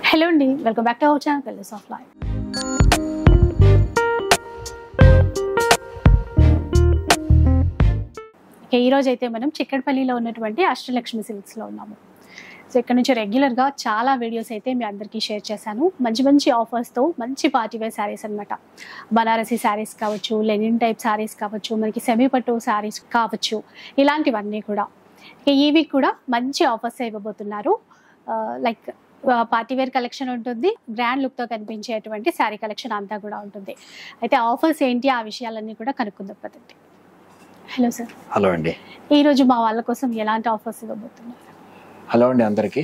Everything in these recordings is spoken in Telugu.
హలో అండి welcome back to our channel colours of life ఇక ఈ రోజు అయితే మనం చిక్కడపల్లిలో ఉన్నటువంటి అష్టలక్ష్మి సిల్క్స్లో ఉన్నాము సో ఇక్కడ నుంచి రెగ్యులర్గా చాలా వీడియోస్ అయితే మీ అందరికీ షేర్ చేశాను మంచి మంచి ఆఫర్స్తో మంచి పార్టీ వేర్ శారీస్ అనమాట బనారసి శారీస్ కావచ్చు లెనిన్ టైప్ శారీస్ కావచ్చు మనకి సెమీ పట్టు శారీస్ కావచ్చు ఇలాంటివన్నీ కూడా ఇక ఈ వీక్ కూడా మంచి ఆఫర్స్ ఇవ్వబోతున్నారు లైక్ పార్టీ వేర్ కలెక్షన్ ఉంటుంది గ్రాండ్ లుక్తో కనిపించేటువంటి శారీ కలెక్షన్ అంతా కూడా ఉంటుంది అయితే ఆఫర్స్ ఏంటి ఆ విషయాలన్నీ కూడా కనుక్కుందాం పదండి హలో సార్ హలో అండి ఈ రోజు మా వాళ్ళ కోసం ఎలాంటి ఆఫర్స్ ఇవ్వబోతున్నారు హలో అండి అందరికీ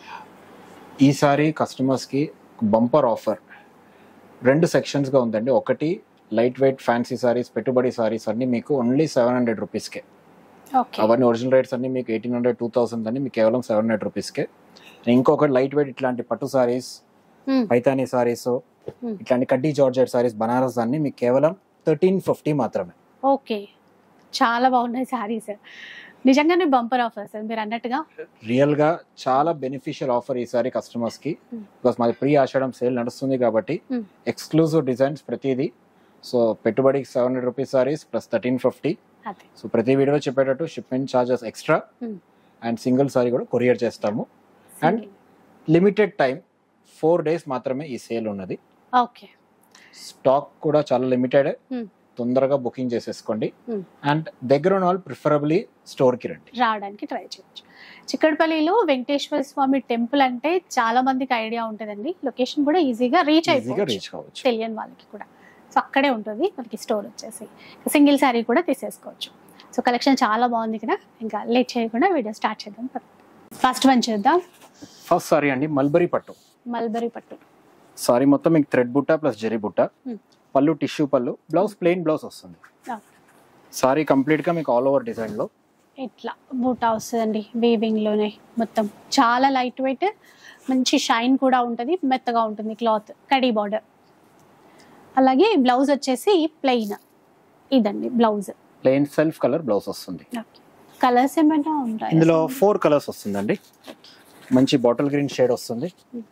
ఈసారి కస్టమర్స్కి బంపర్ ఆఫర్ రెండు సెక్షన్స్గా ఉందండి ఒకటి లైట్ వెయిట్ ఫ్యాన్సీ సారీస్ పెట్టుబడి సారీస్ అన్ని మీకు ఓన్లీ సెవెన్ హండ్రెడ్ రూపీస్కే ఓకే అవన్నీ ఒరిజినల్ రేట్స్ అన్ని మీకు ఎయిటీన్ హండ్రెడ్ టూ థౌసండ్ అన్ని మీకు కేవలం సెవెన్ హండ్రెడ్ రూపీస్కే ఇంకొకటి లైట్ వెయిట్ ఇట్లాంటి పట్టు సారీస్ పైతానీ సారీస్ Hmm. ఇట్లాంటి కడ్డీ జార్జెట్ సారీస్ బనారస్ అన్ని మీకు కేవలం థర్టీన్ ఫిఫ్టీ మాత్రమే ఓకే చాలా బాగున్నాయి శారీస్ నిజంగానే బంపర్ ఆఫర్ సార్ మీరు అన్నట్టుగా రియల్ గా చాలా బెనిఫిషియల్ ఆఫర్ ఈసారి కస్టమర్స్ కి Hmm. బికాస్ మాది ప్రీ ఆషాఢం సేల్ నడుస్తుంది కాబట్టి Hmm. ఎక్స్క్లూజివ్ డిజైన్స్ ప్రతిదీ సో పెట్టుబడికి seven hundred rupees saris plus thirteen fifty అదే సో ప్రతి వీడియోలో చెప్పేటట్టు shipment charges extra Hmm. And single sari కూడా కొరియర్ చేస్తాము And- limited time four days మాత్రమే ఈ సేల్ ఉన్నది ఓకే స్టాక్ కూడా చాలా లిమిటెడ్ Hmm. తొందరగా బుకింగ్ చేసేసుకోండి Hmm. అండ్ దగ్గర ఉన్న వాళ్ళు ప్రిఫరబుల్లీ స్టోర్కి రండి రావడానికి ట్రై చేయొచ్చు చిక్కడపల్లిలో వెంకటేశ్వర స్వామి టెంపుల్ అంటే చాలా మందికి ఐడియా ఉంటుందండి లొకేషన్ కూడా ఈజీగా రీచ్ ఈజీగా అయిపోవచ్చు రీచ్ కావచ్చు తెలియని వాళ్ళకి కూడా సో అక్కడే ఉంటుంది మనకి స్టోర్ వచ్చేసి సింగిల్ శారీ కూడా తీసేసుకోవచ్చు సో కలెక్షన్ చాలా బాగుంది కదా ఇంకా లేట్ చేయకుండా వీడియో స్టార్ట్ చేద్దాం ఫస్ట్ వన్ చూద్దాం ఫస్ట్ సారీ అండి మల్బరీ పట్టు మల్బరీ పట్టు సారీ మొత్తం మీకు థ్రెడ్ బుట్ట ప్లస్ జరీ బుట్ట Hmm. పళ్ళు టిష్యూ పళ్ళు బ్లౌజ్ ప్లెయిన్ బ్లౌజ్ వస్తుంది Ah. సారీ కంప్లీట్ గా మీకు ఆల్ ఓవర్ డిజైన్ లో ఇట్లా బూటా వస్తుందండి వీవింగ్ లోనే మొత్తం చాలా లైట్ వెయిట్ మంచి షైన్ కూడా ఉంటుంది మెత్తగా ఉంటుంది క్లాత్ కడీ బార్డర్ అలాగే బ్లౌజ్ వచ్చేసి ప్లెయిన్ ఇదండి blouse plain self colour blouse వస్తుంది కలర్స్ ఏమైనా ఉంటాయి ఇందులో ఫోర్ కలర్స్ వస్తుందండి మంచి బాటిల్ గ్రీన్ షేడ్ వస్తుంది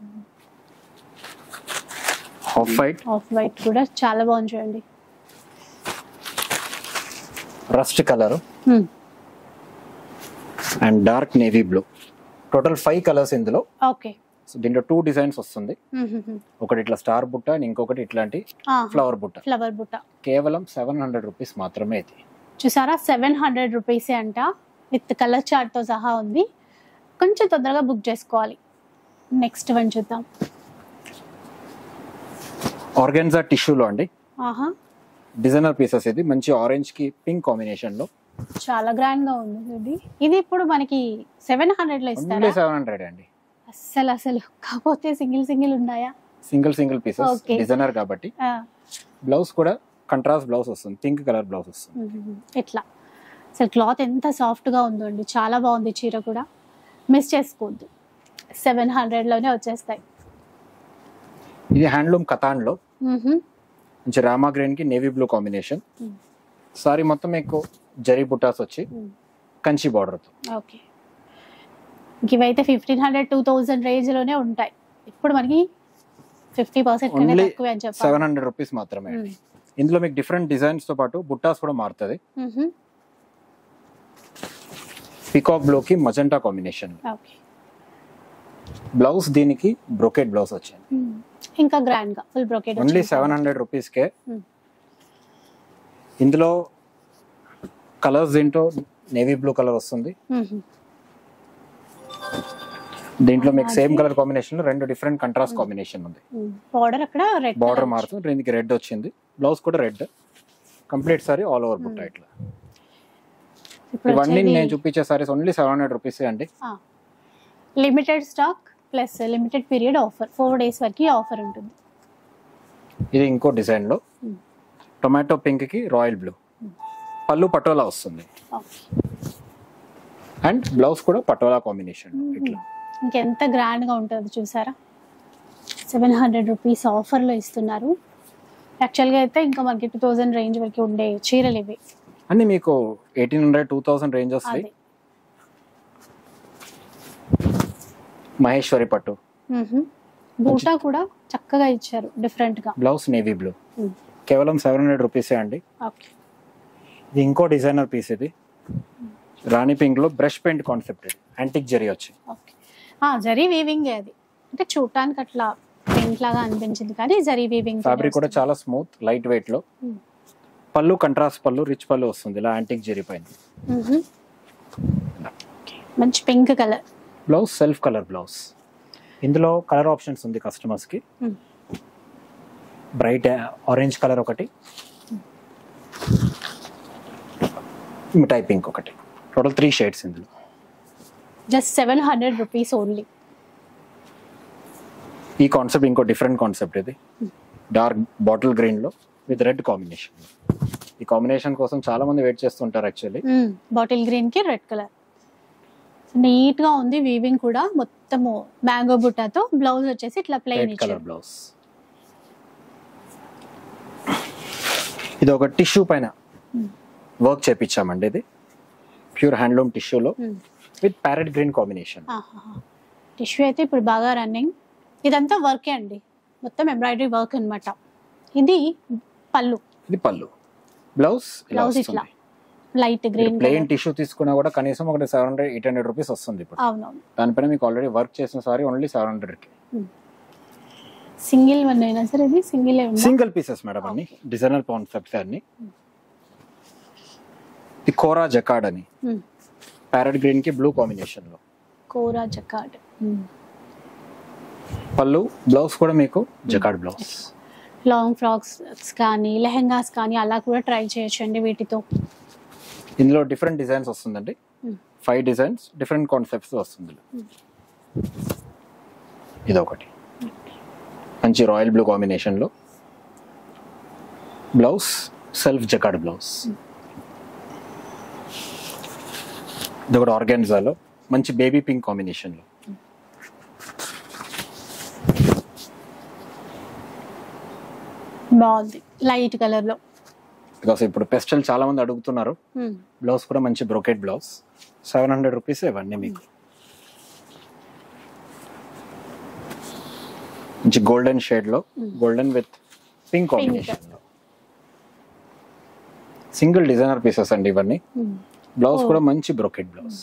ఆఫ్ వైట్ ఆఫ్ వైట్ కూడా చాలా బాగుంది చూడండి rust colour Hmm. And dark navy blue total five colours ఇందులో ఓకే సో దీంట్లో టూ డిజైన్స్ వస్తుంది ఒకటి ఇట్లా స్టార్ బుట్ట అండ్ ఇంకొకటి ఇట్లాంటి ఫ్లవర్ బుట్ట ఫ్లవర్ బుట్ట కేవలం సెవెన్ హండ్రెడ్ రూపీస్ మాత్రమే ఇది చూసారా సెవెన్ హండ్రెడ్ రూపీస్ అంట విత్ కలర్ చార్ట్తో సహా ఉంది కొంచెం తొందరగా బుక్ చేసుకోవాలి నెక్స్ట్ వన్ చూద్దాం ఆర్గెన్జా టిష్యూలో అండి ఆహా డిజైనర్ పీసెస్ ఇది మంచి ఆరెంజ్ కి పింక్ కాంబినేషన్ లో చాలా గ్రాండ్ గా ఉంది ఇది ఇది ఇప్పుడు మనకి సెవెన్ హండ్రెడ్ లో ఓన్లీ ఇస్తారా సెవెన్ హండ్రెడ్ అండి అస్సలు అసలు కాకపోతే సింగిల్ సింగిల్ ఉన్నాయా single single pieces Okay. Designer కాబట్టి ఆ, బ్లౌజ్ కూడా కంట్రాస్ట్ బ్లౌజ్ వస్తుంది పింక్ కలర్ బ్లౌజ్ వస్తుంది మ్మ్. ఇట్లా అసలు క్లాత్ ఎంత సాఫ్ట్ గా ఉందో అండి చాలా బాగుంది చీర కూడా మిస్ చేసుకోవద్దు సెవెన్ హండ్రెడ్ లోనే వచ్చేస్తాయి ఇది హ్యాండ్లూమ్ కథాన్ లో మ్మ్. మంచి రామా గ్రీన్ కి navy blue combination Hmm. Sorry మొత్తం మీకు జరీ బుటాస్ వచ్చి మ్మ్. కంచి బార్డర్ తో ఓకే ఇవైతే fifteen hundred two thousand range లోనే ఉంటాయి ఇప్పుడు మనకి ఫిఫ్టీ పర్సెంట్ కన్నా ఓన్లీ తక్కువే అని చెప్పాలి సెవెన్ హండ్రెడ్ రూపీస్ మాత్రమే అండి. ఇందులో మీకు డిఫరెంట్ డిజైన్స్ తో పాటు బుట్టాస్ కూడా మారుతుంది మ్మ్. పికాక్ బ్లూ కి మజెంటా కాంబినేషన్ ఓకే బ్లౌజ్ దీనికి బ్రోకెట్ బ్లౌజ్ వచ్చింది మ్మ్. ఇంకా గ్రాండ్ గా full brocade only seven hundred rupees కే Hmm. ఇందులో కలర్స్ దీంట్లో నేవీ బ్లూ కలర్ వస్తుంది దీంట్లో మీకు సేమ్ కలర్ కాంబినేషన్ లో రెండు డిఫరెంట్ కంట్రాస్ట్ కాంబినేషన్ ఉంది బార్డర్ అక్కడ రెడ్ బార్డర్ మారుతుంది దీనికి రెడ్ వచ్చింది బ్లౌజ్ కూడా red complete sari all over బుట్ట ఇట్లా ఇవన్నీ నేను చూపించే saris only seven hundred rupees అండి limited stock plus limited period offer four days వరకు ఆఫర్ ఉంటుంది ఇది ఇంకో డిజైన్ లో Hmm. టొమాటో పింక్ కి రాయల్ బ్లూ పళ్ళు పటోలా వస్తుంది ఓకే అండ్ బ్లౌజ్ కూడా పటోలా కాంబినేషన్ ఇట్లా ఇంకెంత గ్రాండ్ గా ఉంటుంది చూసారా సెవెన్ హండ్రెడ్ రూపీస్ ఆఫర్లో ఇస్తున్నారు యాక్చువల్గా అయితే ఇంకా మనకి టూ థౌజండ్ రేంజ్ వరకు ఉండే చీరలు ఇవి అన్ని మీకు eighteen hundred two thousand range వస్తాయి అదే మహేశ్వరి పట్టు మ్మ్హ. బూటా కూడా చక్కగా ఇచ్చారు డిఫరెంట్ గా బ్లౌజ్ నేవీ బ్లూ Hmm. కేవలం సెవెన్ హండ్రెడ్ రూపీసే అండి ఓకే ఇది ఇంకో డిజైనర్ పీస్ ఇది రాణి పింక్ లో బ్రష్ పెయింట్ కాన్సెప్ట్ ఇది యాంటిక్ జరీ వచ్చి ఓకే ఆ జరీ వీవింగ్ అది అంటే చూడటానికి అట్లా పెయింట్ లాగా అనిపించింది కానీ జరీ వీవింగ్ ఫ్యాబ్రిక్ కూడా చాలా స్మూత్ లైట్ వెయిట్ లో Hmm. పళ్ళు కంట్రాస్ట్ పళ్ళు రిచ్ పళ్ళు వస్తుంది ఇలా యాంటిక్ జరీ పైన మంచి pink colour blouse self colour blouse ఇందులో కలర్ ఆప్షన్స్ ఉంది కస్టమర్స్ కి Hmm. బ్రైట్ ఆరెంజ్ కలర్ ఒకటి మిఠాయి పింక్ ఒకటి టోటల్ త్రీ షేడ్స్ ఇందులో just seven hundred rupees only ఈ కాన్సెప్ట్ ఇంకో డిఫరెంట్ కాన్సెప్ట్ ఇది డార్క్ బాటిల్ గ్రీన్ లో విత్ రెడ్ కాంబినేషన్ ఈ కాంబినేషన్ కోసం చాలా మంది వెయిట్ చేస్తుంటారు యాక్చువల్లీ బాటిల్ గ్రీన్ కి రెడ్ కలర్ నీట్ గా ఉంది వీవింగ్ కూడా మొత్తము మ్యాంగో బుట్టాతో బ్లౌజ్ వచ్చేసి ఇట్లా ప్లెయిన్ రెడ్ కలర్ ఇచ్చారు బ్లౌజ్ ఇది ఒక టిష్యూ పైన వర్క్ చేపించామండి ఇది ప్యూర్ హ్యాండ్లూమ్ టిష్యూలో Hmm. With parrot green combination tissue అయితే ఇప్పుడు బాగా రన్నింగ్ ఇదంతా వర్కే అండి మొత్తం ఎంబ్రాయిడరీ వర్క్ అన్నమాట ఇది పళ్ళు ఇది పళ్ళు బ్లౌజ్ ఇలా Blouse వస్తుంది ఇట్లా. లైట్ గ్రీన్ ప్లెయిన్ టిష్యూ తీసుకున్నా కూడా కనీసం ఒకటి seven hundred eight hundred rupees వస్తుంది ఇప్పుడు అవునవును దానిపైన మీకు ఆల్రెడీ వర్క్ చేసిన సారీ ఓన్లీ సెవెన్ హండ్రెడ్ కి సింగిల్ వన్ అయినా సరే ఇది సింగిల్ సింగిల్ పీసెస్ మేడం అన్ని డిజైనర్ కాన్సెప్ట్స్ అన్ని ఇది కోరా జకాడ్ అని ప్యారెట్ గ్రీన్ కి బ్లూ కాంబినేషన్ లో కోరా జకాడ్ పళ్ళు బ్లౌజ్ కూడా మీకు జకాడ్ బ్లౌజ్ లాంగ్ ఫ్రాక్స్ కానీ లెహెంగాస్ కానీ అలా కూడా ట్రై చేయొచ్చండి వీటితో ఇందులో డిఫరెంట్ డిజైన్స్ వస్తుందండి Hmm. Five designs different concepts వస్తుంది ఇది ఒకటి మంచి రాయల్ బ్లూ కాంబినేషన్ లో బ్లౌజ్ సెల్ఫ్ జకాడ్ బ్లౌజ్ ఇది ఒకటి ఆర్గాన్జాలో మంచి బేబీ పింక్ కాంబినేషన్ లో బాగుంది లైట్ కలర్ లో బికాస్ ఇప్పుడు పెస్టల్ చాలా మంది అడుగుతున్నారు బ్లౌజ్ కూడా మంచి brocade blouse seven hundred rupees ఇవన్నీ మీకు మంచి గోల్డెన్ షేడ్ లో గోల్డెన్ విత్ పింక్ కాంబినేషన్ లో సింగిల్ డిజైనర్ పీసెస్ అండి ఇవన్నీ బ్లౌజ్ Oh. కూడా మంచి బ్రోకెట్ బ్లౌజ్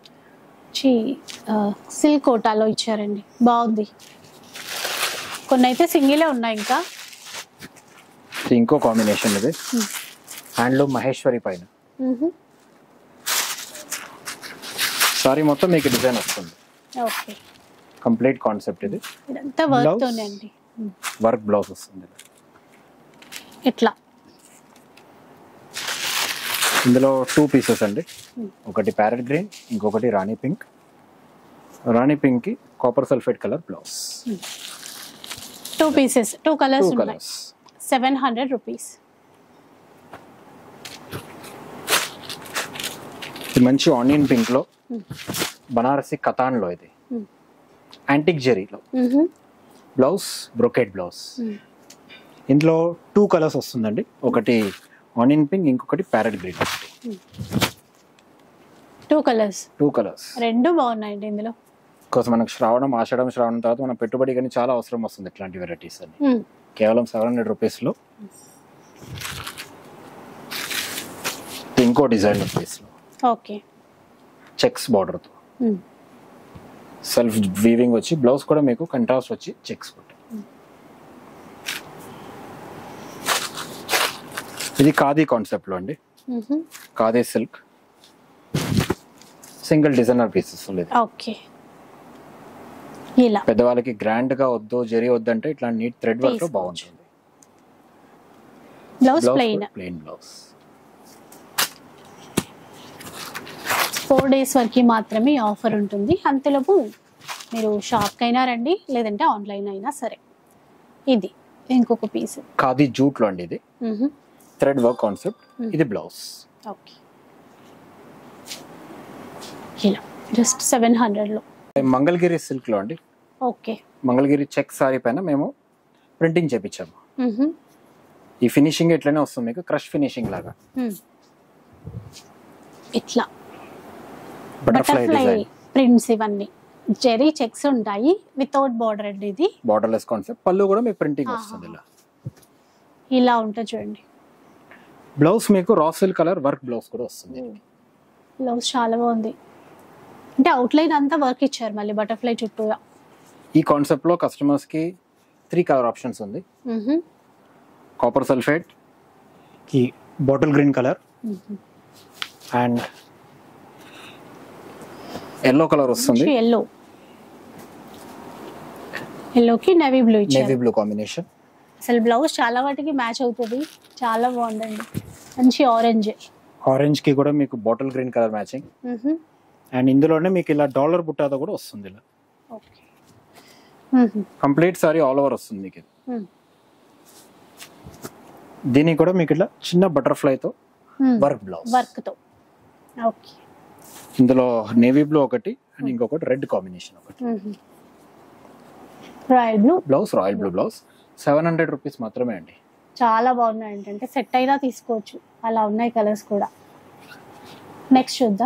సిల్క్ కోటాలో ఇచ్చారండి బాగుంది కొన్ని అయితే సింగిలే ఉన్నాయి ఇంకా ఇంకో కాంబినేషన్ ఇది హ్యాండ్లూమ్ మహేశ్వరి పైన సారీ మొత్తం మీకు డిజైన్ వస్తుంది ఓకే కంప్లీట్ కాన్సెప్ట్ ఇది ఇదంతా వర్క్ Blouse? తోనే అండి వర్క్ బ్లౌజ్ వస్తుంది ఇట్లా ఇందులో టూ పీసెస్ అండి ఒకటి ప్యారెట్ గ్రీన్ ఇంకొకటి రాణి పింక్ రాణి పింక్ కి copper sulphate colour blouse two pieces two colours two ఉన్నాయి కలర్స్ సెవెన్ హండ్రెడ్ రూపీస్ ఇది మంచి ఆనియన్ పింక్ లో బనారసి కతాన్ లో ఇది Hmm. యాంటిక్ జెరీలో బ్లౌజ్ బ్రొకెట్ బ్లౌజ్ ఇందులో టూ కలర్స్ వస్తుందండి ఒకటి ఆనియన్ పింక్ ఇంకొకటి parrot green two colours two colours రెండు బాగున్నాయండి ఇందులో బికాస్ మనకు శ్రావణం ఆషాఢం శ్రావణం తర్వాత మన పెట్టుబడి కానీ చాలా అవసరం వస్తుంది ఇట్లాంటి వెరైటీస్ అని Hmm. కేవలం సెవెన్ హండ్రెడ్ రూపీస్లో ఇంకో డిజైన్ రూపీస్లో ఓకే చెక్స్ బార్డర్తో సెల్ఫ్ వీవింగ్ వచ్చి బ్లౌజ్ కూడా మీకు కంట్రాస్ట్ వచ్చి చెక్స్ పుట్టి ఇది ఖాదీ కాన్సెప్ట్లో అండి khadi silk single designer pieces లేదు ఓకే ఇలా పెద్దవాళ్ళకి గ్రాండ్ గా వద్దు జరీ వద్దంటే ఇట్లా నీట్ థ్రెడ్ వర్క్ తీసుకోవచ్చు. బాగుంటుంది blouse plain plain blouse four days వరకు మాత్రమే ఈ ఆఫర్ ఉంటుంది అంతలోపు మీరు షాప్కి అయినా రండి లేదంటే ఆన్లైన్ అయినా సరే ఇది ఇంకొక పీస్ ఖాదీ జూట్ లో అండి ఇది థ్రెడ్ వర్క్ కాన్సెప్ట్ Hmm. ఇది బ్లౌజ్ ఓకే ఇలా జస్ట్ సెవెన్ హండ్రెడ్లో మంగళగిరి సిల్క్ లో అండి ఓకే మంగళగిరి చెక్ సారీ పైన మేము ప్రింటింగ్ చేపించాము ఈ ఫినిషింగ్ ఇట్లనే వస్తుంది మీకు క్రష్ ఫినిషింగ్ లాగా ఇట్లా బటర్ఫ్లై బటర్ఫ్లై డిజైన్ ప్రింట్స్ ఇవన్నీ జెరీ చెక్స్ ఉంటాయి వితౌట్ బార్డర్ అండి ఇది బార్డర్లెస్ కాన్సెప్ట్ పళ్ళు కూడా మీకు ప్రింటింగ్ వస్తుంది ఇలా ఇలా ఉంటుంది చూడండి బ్లౌజ్ మీకు raw silk colour work blouse కూడా వస్తుంది బ్లౌజ్ చాలా బాగుంది అంటే అవుట్లైన్ అంతా వర్క్ ఇచ్చారు మళ్ళీ బటర్ఫ్లై చుట్టూగా ఈ కాన్సెప్ట్ లో కస్టమర్స్ కి త్రీ కలర్ ఆప్షన్స్ ఉంది మ్హూ. కాపర్ సల్ఫేట్ కి బాటిల్ గ్రీన్ కలర్ మ్హూ. అండ్ ఎల్లో కలర్ వస్తుంది ఎల్లో ఎల్లోకి నేవీ బ్లూ నేవీ ఇచ్చారు బ్లూ కాంబినేషన్ అసలు బ్లౌజ్ చాలా వాటికి మ్యాచ్ అవుతుంది చాలా బాగుందండి మంచి ఆరెంజ్ ఆరెంజ్ కి కూడా మీకు bottle green colour matching and ఇందులోనే మీకు ఇలా డాలర్ బుట్టాతో కూడా వస్తుంది ఇలా okay complete sari all over వస్తుంది మీకు ఇది. దీనికి కూడా మీకు ఇట్లా చిన్న బటర్ఫ్లై తో వర్క్ బ్లౌజ్ వర్క్ తో ఓకే ఇందులో నేవీ బ్లూ ఒకటి అండ్ ఇంకొకటి రెడ్ కాంబినేషన్ ఒకటి royal blue blouse royal blue blouse seven hundred rupees మాత్రమే అండి చాలా బాగున్నాయి ఏంటంటే సెట్ అయినా తీసుకోవచ్చు అలా ఉన్నాయి కలర్స్ కూడా నెక్స్ట్ చూద్దాం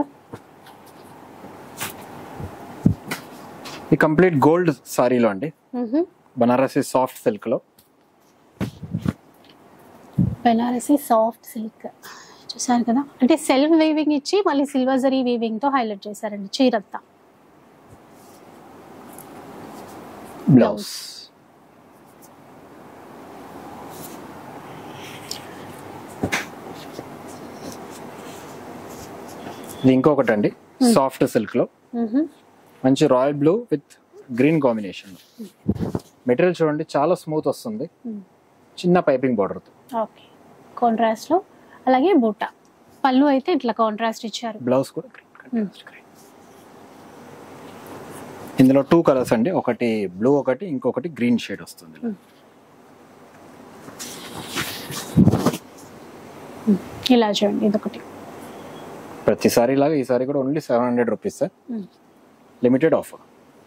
ఈ కంప్లీట్ గోల్డ్ సారీలో అండి బనారసి సాఫ్ట్ సిల్క్ లో బెనారసి సాఫ్ట్ సిల్క్ చూసారు కదా అంటే సెల్ఫ్ వీవింగ్ ఇచ్చి మళ్ళీ సిల్వర్ జరీ వీవింగ్ తో హైలైట్ చేశారండి చీరంతా బ్లౌజ్ ఇది ఇంకొకటి అండి సాఫ్ట్ సిల్క్ లో మంచి royal blue with green combination material చూడండి చాలా స్మూత్ వస్తుంది చిన్న పైపింగ్ బార్డర్ తో ఓకే కాంట్రాస్ట్ లో అలాగే బూట పళ్ళు అయితే ఇట్లా కాంట్రాస్ట్ ఇచ్చారు బ్లౌజ్ కూడా గ్రీన్ ఇందులో టూ కలర్స్ అండి ఒకటి బ్లూ ఒకటి ఇంకొకటి గ్రీన్ షేడ్ వస్తుంది ఇలా చూడండి ఇదొకటి ప్రతిసారి లాగా ఈసారి కూడా only seven hundred rupees sir limited offer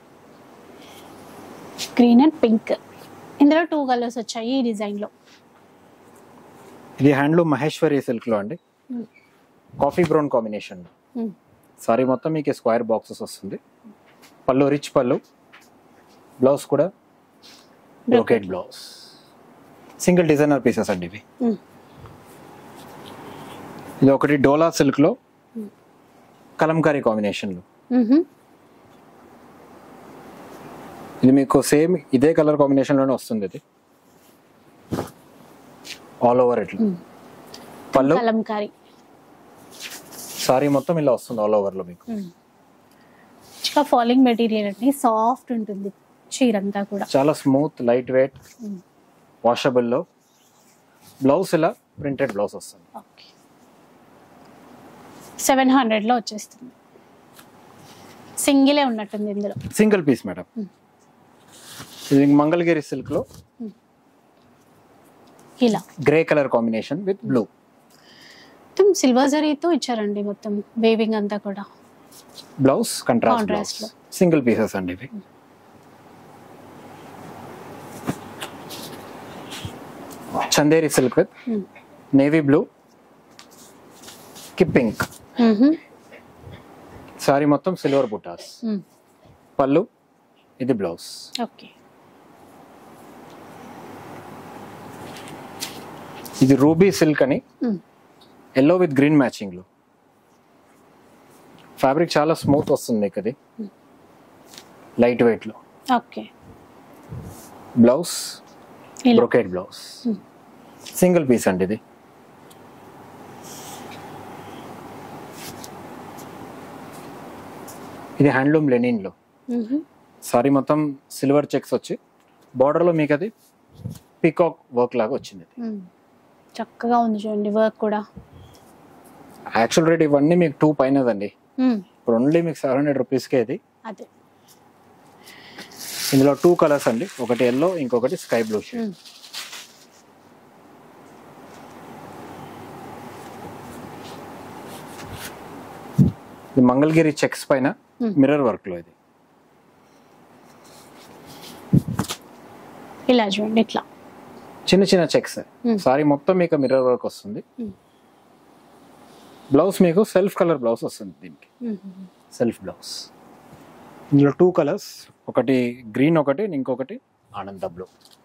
green and pink ఇందులో టూ కలర్స్ వచ్చాయి ఈ డిజైన్ లో ఇది హ్యాండ్లూమ్ మహేశ్వరి సిల్క్ లో అండి కాఫీ బ్రౌన్ కాంబినేషన్ సారీ మొత్తం మీకు స్క్వేర్ బాక్సెస్ వస్తుంది పళ్ళు రిచ్ పళ్ళు బ్లౌజ్ కూడా brocade blouse single designer pieces అండి ఇవి ఇది ఒకటి డోలా సిల్క్ లో కలంకారీ కాంబినేషన్ లో ఇది మీకు సేమ్ ఇదే కలర్ కాంబినేషన్ లోనే వస్తుంది ఇది ఆల్ ఓవర్ ఇట్లా పళ్ళు కలంకారీ సారీ మొత్తం ఇలా వస్తుంది ఆల్ ఓవర్ లో మీకు మంచిగా ఫాలింగ్ మెటీరియల్ అండి సాఫ్ట్ ఉంటుంది చీరంతా కూడా చాలా స్మూత్ లైట్ వెయిట్ వాషబుల్ లో బ్లౌజ్ ఇలా ప్రింటెడ్ బ్లౌజ్ వస్తుంది ఓకే సెవెన్ హండ్రెడ్ లో వచ్చేస్తుంది సింగిలే ఉన్నట్టుంది ఇందులో సింగిల్ పీస్ మేడం ఇది మంగళగిరి సిల్క్ లో ఇలా grey colour combination with blue మొత్తం సిల్వర్ జరీతో ఇచ్చారండి మొత్తం వేవింగ్ అంతా కూడా బ్లౌజ్ కంట్రాస్ట్ Contrast బ్లౌజ్ లో. సింగిల్ పీసెస్ అండి ఇవి Chanderi silk with Hmm. Navy blue కి పింక్ సారీ మొత్తం సిల్వర్ బుటాస్ పళ్ళు ఇది బ్లౌజ్ ఓకే ఇది రూబీ సిల్క్ అని ఎల్లో విత్ గ్రీన్ మ్యాచింగ్ లో ఫ్యాబ్రిక్ చాలా స్మూత్ వస్తుంది మీకు అది లైట్ వెయిట్ లో ఓకే బ్లౌజ్ ఇలా బ్రొకేట్ బ్లౌజ్ సింగిల్ పీస్ అండి ఇది ఇది హ్యాండ్లూమ్ లెనిన్ లో మ్మ్. సారీ మొత్తం సిల్వర్ చెక్స్ వచ్చి border లో మీకు అది పీకాక్ వర్క్ లాగా వచ్చింది మ్మ్. చక్కగా ఉంది చూడండి వర్క్ కూడా యాక్చువల్ రేట్ ఇవన్నీ మీకు టూ పైనదండి మ్మ్. ఇప్పుడు ఓన్లీ మీకు సెవెన్ హండ్రెడ్ రూపీస్కే ఇది అదే ఇందులో టూ కలర్స్ అండి ఒకటి ఎల్లో ఇంకొకటి స్కై బ్లూ షేడ్ మ్మ్. ఇది మంగళగిరి చెక్స్ పైన Hmm. మిర్రర్ వర్క్ లో ఇది ఇలా చూడండి ఇట్లా చిన్న చిన్న చెక్స్ Hmm. సారీ మొత్తం మీకు మిర్రర్ వర్క్ వస్తుంది Hmm. బ్లౌజ్ మీకు సెల్ఫ్ కలర్ బ్లౌజ్ వస్తుంది దీనికి మ్మ్. సెల్ఫ్ బ్లౌజ్ ఇందులో టూ కలర్స్ ఒకటి గ్రీన్ ఒకటి ఇంకొకటి ఆనంద బ్లూ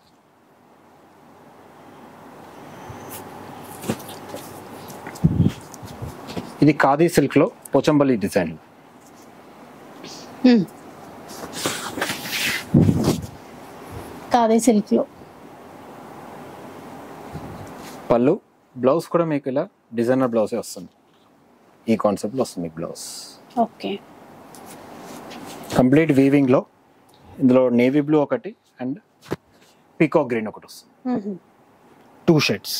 ఇది ఖాదీ సిల్క్ లో పోచంపల్లి డిజైన్ కాదే సిల్క్ లో పళ్ళు బ్లౌజ్ కూడా మీకు ఇలా డిజైనర్ బ్లౌజే వస్తుంది ఈ కాన్సెప్ట్లో వస్తుంది మీకు బ్లౌజ్ ఓకే కంప్లీట్ వీవింగ్ లో ఇందులో నేవీ బ్లూ ఒకటి అండ్ పీకో గ్రీన్ ఒకటి వస్తుంది టూ షేడ్స్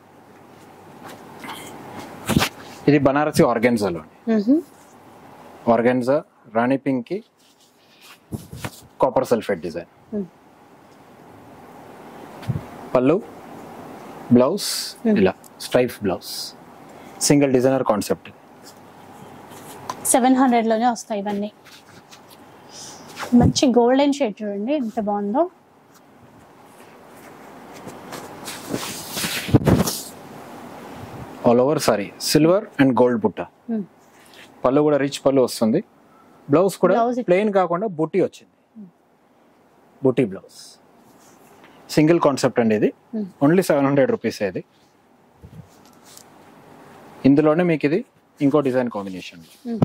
ఇది బనారసి ఆర్గెన్జాలో ఆర్గెన్జా రాణి పింక్ కి కాపర్ సల్ఫేట్ డిజైన్ Hmm. పళ్ళు బ్లౌజ్ ఇలా stripe blouse single designer concept seven hundred లోనే వస్తాయి ఇవన్నీ మంచి గోల్డెన్ షేడ్ చూడండి ఎంత బాగుందో all over sari silver and gold బుట్ట Hmm. పళ్ళు కూడా రిచ్ పళ్ళు వస్తుంది బ్లౌజ్ కూడా Blouse it- ప్లెయిన్ కాకుండా బుట్టి వచ్చింది బుట్టి బ్లౌజ్ సింగిల్ కాన్సెప్ట్ అండి ఇది Hmm. Only seven hundred rupees ఇది ఇందులోనే మీకు ఇది ఇంకో డిజైన్ కాంబినేషన్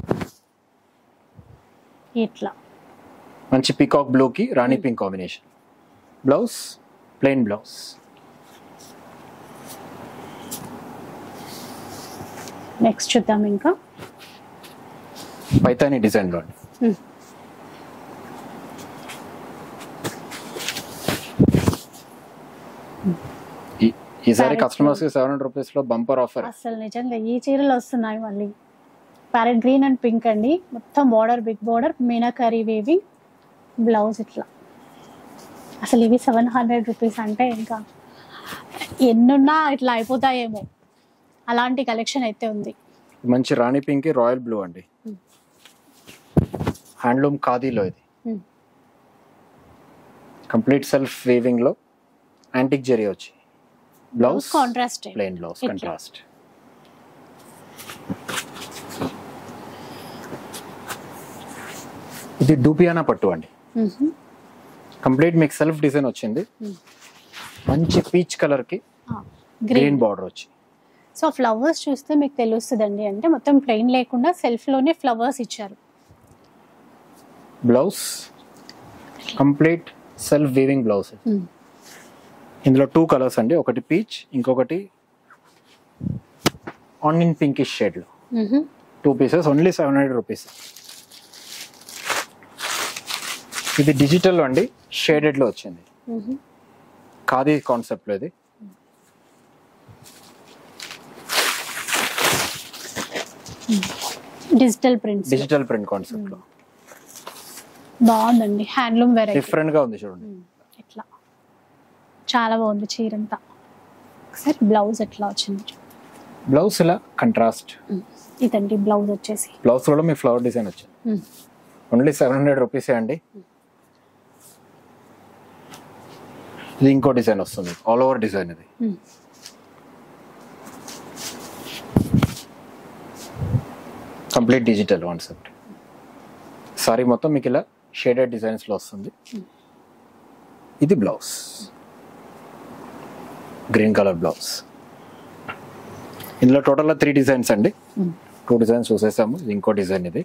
ఇట్లా మంచి పికాక్ బ్లూకి రాణి pink combination blouse plain blouse next చూద్దాం ఇంకా పైతాని డిజైన్లో అండి Hmm. ఈ- ఈసారి Parrot కస్టమర్స్ కి సెవెన్ హండ్రెడ్ రూపీస్ లో బంపర్ ఆఫర్ అసలు నిజంగా ఈ చీరలు వస్తున్నాయి మళ్ళీ ప్యారెట్ గ్రీన్ అండ్ పింక్ అండి మొత్తం border big border meenakari weaving blouse ఇట్లా అసలు ఇవి సెవెన్ హండ్రెడ్ రూపీస్ అంటే ఇంకా ఎన్నున్నా ఇట్లా అయిపోతాయేమో అలాంటి కలెక్షన్ అయితే ఉంది మంచి రాణి పింక్ రాయల్ బ్లూ అండి Hmm. హ్యాండ్లూమ్ ఖాదీలో ఇది Hmm. కంప్లీట్ సెల్ఫ్ వీవింగ్ లో యాంటిక్ జెరీ వచ్చి బ్లౌజ్ కాంట్రాస్ట్ ప్లెయిన్ బ్లౌజ్ ఇట్లా. కంట్రాస్ట్ ఇది డూపియానా పట్టు అండి కంప్లీట్ మీకు సెల్ఫ్ డిజైన్ వచ్చింది Hmm. మంచి పీచ్ కలర్ కి గ్రీన్ గ్రీన్ బార్డర్ వచ్చి సో ఫ్లవర్స్ చూస్తే మీకు తెలుస్తుందండి అంటే మొత్తం ప్లెయిన్ లేకుండా సెల్ఫ్ లోనే ఫ్లవర్స్ ఇచ్చారు blouse complete self weaving blouse ఇందులో టూ కలర్స్ అండి ఒకటి పీచ్ ఇంకొకటి ఆనియన్ పింకిష్ షేడ్ లో two pieces only seven hundred rupees ఇది డిజిటల్ అండి షేడెడ్ లో వచ్చింది ఖాదీ కాన్సెప్ట్ లో ఇది digital prints digital print concept లో బాగుందండి హ్యాండ్లూమ్ వెరైటీ డిఫరెంట్ గా ఉంది చూడండి ఇట్లా చాలా బాగుంది చీర అంతా ఒకసారి బ్లౌజ్ ఎట్లా వచ్చింది బ్లౌజ్ ఇలా కంట్రాస్ట్ ఇదండి బ్లౌజ్ వచ్చేసి బ్లౌజ్ కూడా మీ ఫ్లవర్ డిజైన్ వచ్చింది Mm. ఓన్లీ సెవెన్ హండ్రెడ్ రూపీసే అండి ఇది ఇంకో డిజైన్ వస్తుంది ఆల్ ఓవర్ డిజైన్ ఇది Mm. Complete digital concept sari మొత్తం మీకు ఇలా షేడెడ్ డిజైన్స్ లో వస్తుంది ఇది బ్లౌజ్ గ్రీన్ కలర్ బ్లౌజ్ ఇందులో టోటల్ త్రీ డిజైన్స్ అండి Mm. టూ డిజైన్స్ చూసేసాము ఇది ఇంకో డిజైన్ ఇది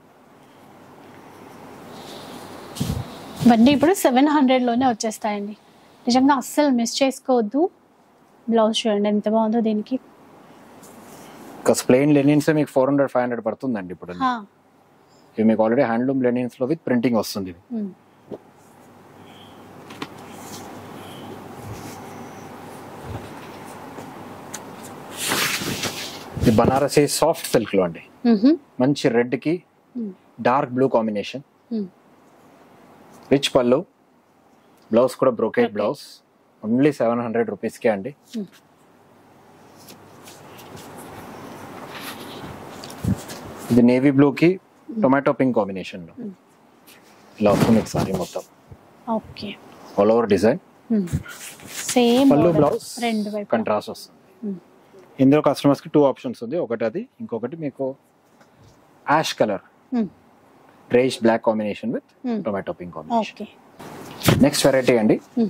ఇవన్నీ ఇప్పుడు సెవెన్ హండ్రెడ్లోనే వచ్చేస్తాయండి నిజంగా అస్సలు మిస్ చేసుకోవద్దు బ్లౌజ్ చూడండి ఎంత బాగుందో దీనికి ఇంకా ప్లెయిన్ లెనిన్స్ మీకు ఫోర్ హండ్రెడ్ ఫైవ్ హండ్రెడ్ పడుతుందండి ఇప్పుడు హా. ఇవి మీకు ఆల్రెడీ హ్యాండ్లూమ్ లెనిన్స్ లో విత్ ప్రింటింగ్ వస్తుంది ఇది Mm. ఇది బనారసి సాఫ్ట్ సిల్క్ లో అండి Mhm. మంచి రెడ్ కి Mm. Dark blue combination Mm. Rich పళ్ళు బ్లౌజ్ కూడా brocade Brocade. Blouse only seven hundred రూపీస్కే అండి Mm. ఇది నేవీ బ్లూకి టొమాటో పింక్ కాంబినేషన్ లో Mm. ఇలా వస్తుంది మీకు సారీ మొత్తం okay all over design same పళ్ళు బ్లౌజ్ రెండు వైపు కంట్రాస్ట్ వస్తుంది Mm. ఇందులో కస్టమర్స్ కి టూ ఆప్షన్స్ ఉంది ఒకటి అది ఇంకొకటి మీకు ash colour greyish black combination with Hmm. Tomato pink combination okay next variety అండి Hmm.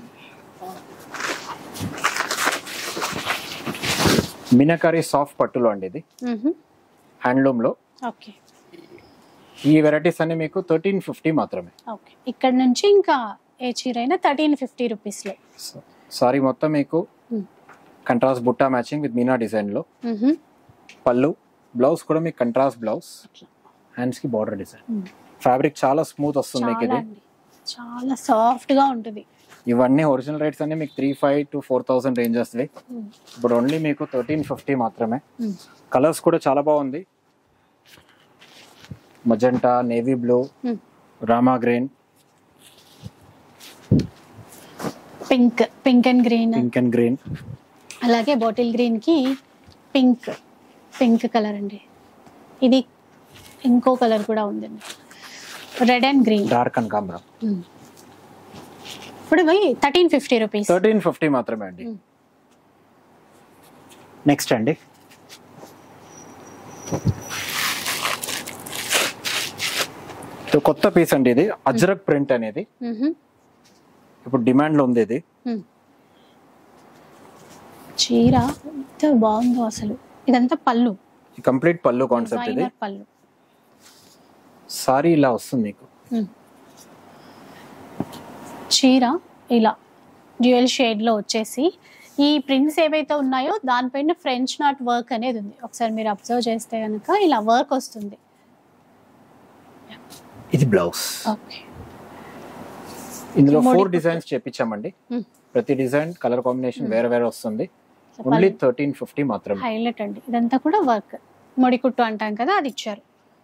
మినకరీ సాఫ్ట్ పట్టులో అండి ఇది హ్యాండ్లూమ్ లో ఓకే ఈ వెరైటీస్ అన్ని మీకు థర్టీన్ ఫిఫ్టీ మాత్రమే ఓకే ఇక్కడ నుంచి ఇంకా ఏ చీర అయినా థర్టీన్ ఫిఫ్టీ రూపీస్లో సారీ మొత్తం మీకు Hmm. కంట్రాస్ట్ బుట్టా మ్యాచింగ్ విత్ మీనా డిజైన్ లో పళ్ళు బ్లౌజ్ కూడా మీకు కంట్రాస్ట్ బ్లౌజ్ హ్యాండ్స్ కి బార్డర్ డిజైన్ Hmm. ఫ్యాబ్రిక్ చాలా స్మూత్ వస్తుంది మీకు చాలా ఇది అండి చాలా సాఫ్ట్ గా ఉంటుంది ఇవన్నీ ఒరిజినల్ రేట్స్ అన్ని మీకు three five to four thousand ranges Hmm. ఇప్పుడు ఓన్లీ మీకు థర్టీన్ ఫిఫ్టీ మాత్రమే Hmm. కలర్స్ కూడా చాలా బాగుంది magenta navy blue Hmm. Rama green pink pink and green pink and green అలాగే బాటిల్ గ్రీన్ కి పింక్ పింక్ కలర్ అండి ఇది ఇంకో కలర్ కూడా ఉందండి red and green dark and కాంబ్రా ఇప్పుడు thirteen fifty rupees thirteen fifty మాత్రమే అండి Hmm. నెక్స్ట్ అండి ఇది కొత్త పీస్ అండి ఇది అజ్రక్ ప్రింట్ అనేది ఇప్పుడు డిమాండ్ లో ఉంది ఇది చీర ఎంత బాగుందో అసలు ఇదంతా పళ్ళు కంప్లీట్ పళ్ళు కాన్సెప్ట్ ఇది డిజైనర్ పళ్ళు సారీ ఇలా వస్తుంది మీకు Hmm. చీర ఇలా డ్యూయల్ షేడ్ లో వచ్చేసి ఈ ప్రింట్స్ ఏవైతే ఉన్నాయో దానిపైన ఫ్రెంచ్ నాట్ వర్క్ అనేది ఉంది ఒకసారి మీరు అబ్జర్వ్ చేస్తే కనుక ఇలా వర్క్ వస్తుంది ఇది బ్లౌజ్ ఓకే ఇందులో మోడీ ఫోర్ కుట్టు. డిజైన్స్ చేపించామండి Hmm. ప్రతి డిజైన్ కలర్ కాంబినేషన్ వేరే వేరే వస్తుంది ఓన్లీ థర్టీన్ ఫిఫ్టీ మాత్రమే హైలైట్ అండి ఇదంతా కూడా వర్క్ మొడికుట్టు అంటాం కదా అది ఇచ్చారు